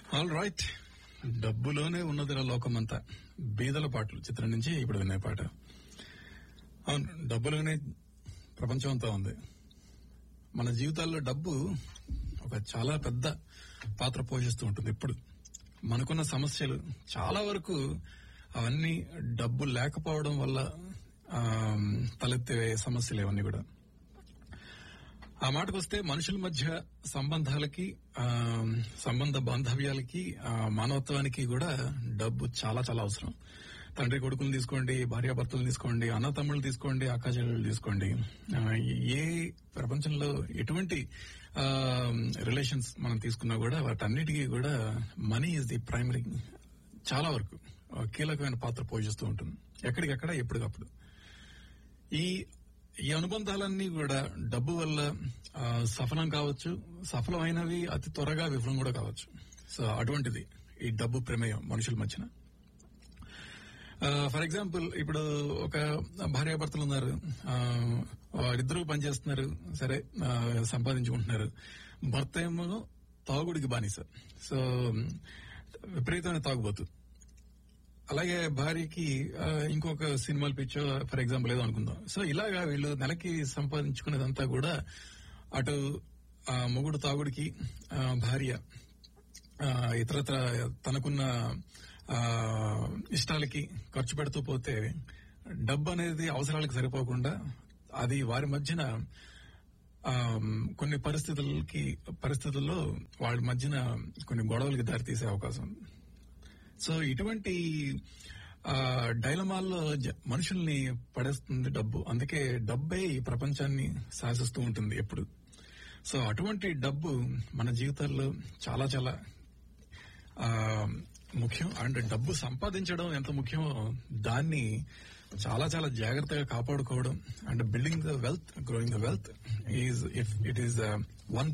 All right డబ్బులోనే ఉన్నదిరా లోకమంతా బీదల పాటలు చిత్రం నుంచి ఇప్పుడు వినే పాట అవును డబ్బులోనే ప్రపంచం అంతా ఉంది మన జీవితాల్లో డబ్బు ఒక చాలా పెద్ద పాత్ర పోషిస్తూ ఉంటుంది ఇప్పుడు మనకున్న సమస్యలు చాలా వరకు అవన్నీ డబ్బు లేకపోవడం వల్ల ఆ, తలెత్తే సమస్యలు ఇవన్నీ కూడా ఆ మాటకు వస్తే మనుషుల మధ్య సంబంధాలకి ఆ, సంబంధ బాంధవ్యాలకి ఆ, మానవత్వానికి కూడా డబ్బు చాలా చాలా అవసరం తండ్రి కొడుకులు తీసుకోండి భార్యాభర్తలు తీసుకోండి అన్న తమ్ముళ్ళు తీసుకోండి అక్క చెల్లెలు తీసుకోండి ఆ, ఏ ప్రపంచంలో ఎటువంటి రిలేషన్స్ మనం తీసుకున్నా కూడా వాటన్నిటికీ కూడా మనీ ఇస్ ది ప్రైమరీ చాలా వరకు ఆ, కీలకమైన పాత్ర పోషిస్తూ ఉంటుంది ఎక్కడికెక్కడ ఎప్పటికప్పుడు ఈ ఈ అనుబంధాలన్నీ కూడా డబ్బు వల్ల ఆ, సఫలం కావచ్చు సఫలమైనవి అతి త్వరగా విఫలం కూడా కావచ్చు సో అటువంటిది ఈ డబ్బు ప్రమేయం మనుషుల మధ్యన ఫర్ ఎగ్జాంపుల్ ఇప్పుడు ఒక భార్యాభర్తలు ఉన్నారు ఆ, వారిద్దరూ పనిచేస్తున్నారు సరే ఆ, సంపాదించుకుంటున్నారు భర్త ఏమో తాగుడికి బానిస సో విపరీతమైన తాగుబోతు అలాగే భార్యకి ఆ, ఇంకొక సినిమాలు పిచ్చో ఫర్ ఎగ్జాంపుల్ ఏదో అనుకుందాం సో ఇలాగా వీళ్ళు నెలకి సంపాదించుకునేదంతా కూడా అటు ఆ, మొగుడు తాగుడికి ఆ, భార్య ఆ, ఇతరత్ర తనకున్న ఆ, ఇష్టాలకి ఖర్చు పెడుతూ పోతే డబ్బు అనేది అవసరాలకు సరిపోకుండా అది వారి మధ్యన ఆ, కొన్ని పరిస్థితులకి పరిస్థితుల్లో వాళ్ళ మధ్యన కొన్ని గొడవలకి దారితీసే అవకాశం ఉంది సో ఇటువంటి ఆ, డైలమాల్లో జ- మనుషుల్ని పడేస్తుంది డబ్బు అందుకే డబ్బే ఈ ప్రపంచాన్ని శాసిస్తూ ఉంటుంది ఎప్పుడు సో అటువంటి డబ్బు మన జీవితాల్లో చాలా చాలా ఆ, ముఖ్యం అండ్ డబ్బు సంపాదించడం ఎంత ముఖ్యమో దాన్ని చాలా చాలా జాగ్రత్తగా కాపాడుకోవడం and building the wealth growing the wealth is if it is one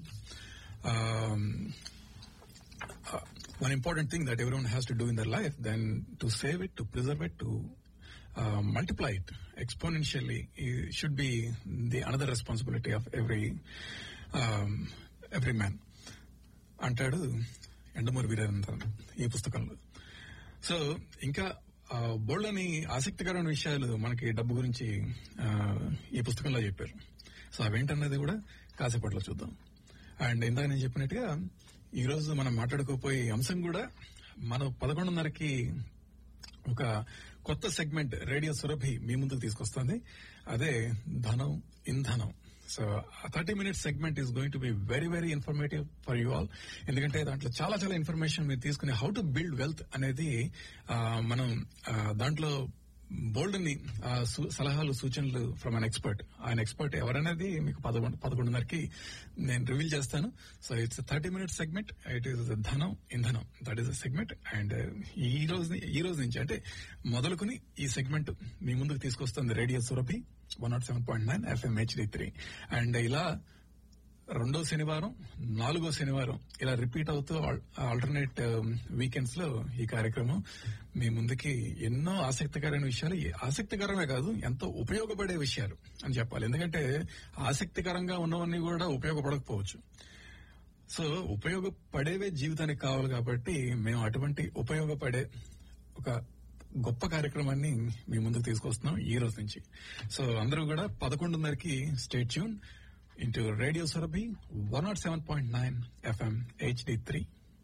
uh, one important thing that everyone has to do in their life, then to save it, to preserve it, to uh, multiply it exponentially it should be the another responsibility of every um, every man. అంటాడు ఎండమూరి వీరేంద్రన్ ఈ పుస్తకంలో so ఇంకా ఆ, బోళ్ళని ఆసక్తికరమైన విషయాలు మనకి డబ్బు గురించి ఆ, ఈ పుస్తకంలో చెప్పారు సో అవేంటన్నది కూడా కాసేపట్లో చూద్దాం అండ్ ఇందాక నేను చెప్పినట్టుగా ఈ రోజు మనం మాట్లాడుకోపోయే అంశం కూడా మనం పదకొండున్నరకి ఒక కొత్త సెగ్మెంట్ రేడియో సురభి మీ ముందుకు తీసుకొస్తుంది అదే ధనం ఇంధనం so thirty minutes segment is going to be very very informative for you all ఎందుకంటే దాంట్లో చాలా చాలా ఇన్ఫర్మేషన్ మీరు తీసుకుని హౌ టు బిల్డ్ వెల్త్ అనేది ఆ, మనం ఆ, దాంట్లో బోల్డ్ ని సలహాలు సూచనలు ఫ్రమ్ అన్ ఎక్స్పర్ట్ ఆయన ఎక్స్పర్ట్ ఎవరనేది మీకు పదకొండు పదకొండున్నరకి నేను రివీల్ చేస్తాను so it's thirty minutes segment it is ధనం ఇంధనం దట్ ఈస్ సెగ్మెంట్ అండ్ ఈ రోజు ఈ రోజు నుంచి అంటే మొదలుకుని ఈ సెగ్మెంట్ మీ ముందుకు తీసుకొస్తుంది radio Surabhi one nought seven point nine FM HD three and ఇలా రెండో శనివారం నాలుగో శనివారం ఇలా రిపీట్ అవుతూ ఆల్టర్నేట్ వీకెండ్స్ లో ఈ కార్యక్రమం మీ ముందుకి ఎన్నో ఆసక్తికరమైన విషయాలు ఈ ఆసక్తికరమే కాదు ఎంతో ఉపయోగపడే విషయాలు అని చెప్పాలి ఎందుకంటే ఆసక్తికరంగా ఉన్నవన్నీ కూడా ఉపయోగపడకపోవచ్చు సో ఉపయోగపడేవే జీవితానికి కావాలి కాబట్టి మేము అటువంటి ఉపయోగపడే ఒక గొప్ప కార్యక్రమాన్ని మీ ముందుకు తీసుకొస్తున్నాం ఈ రోజు నుంచి సో అందరూ కూడా పదకొండున్నరకి stay tune into radio Surabhi one nought seven point nine FM HD three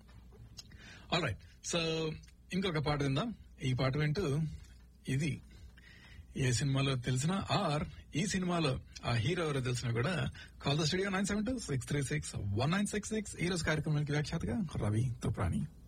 all right so ఇంకొక పాట విందాం ఈ పాట వింటూ ఇది ఏ సినిమాలో తెలిసినా ఆర్ ఈ సినిమాలో ఆ హీరో ఎవరో తెలిసినా కూడా call the studio nine seven two six three six one nine six six ఈ రోజు కార్యక్రమానికి వ్యాఖ్యాతగా రవి తుప్రాణి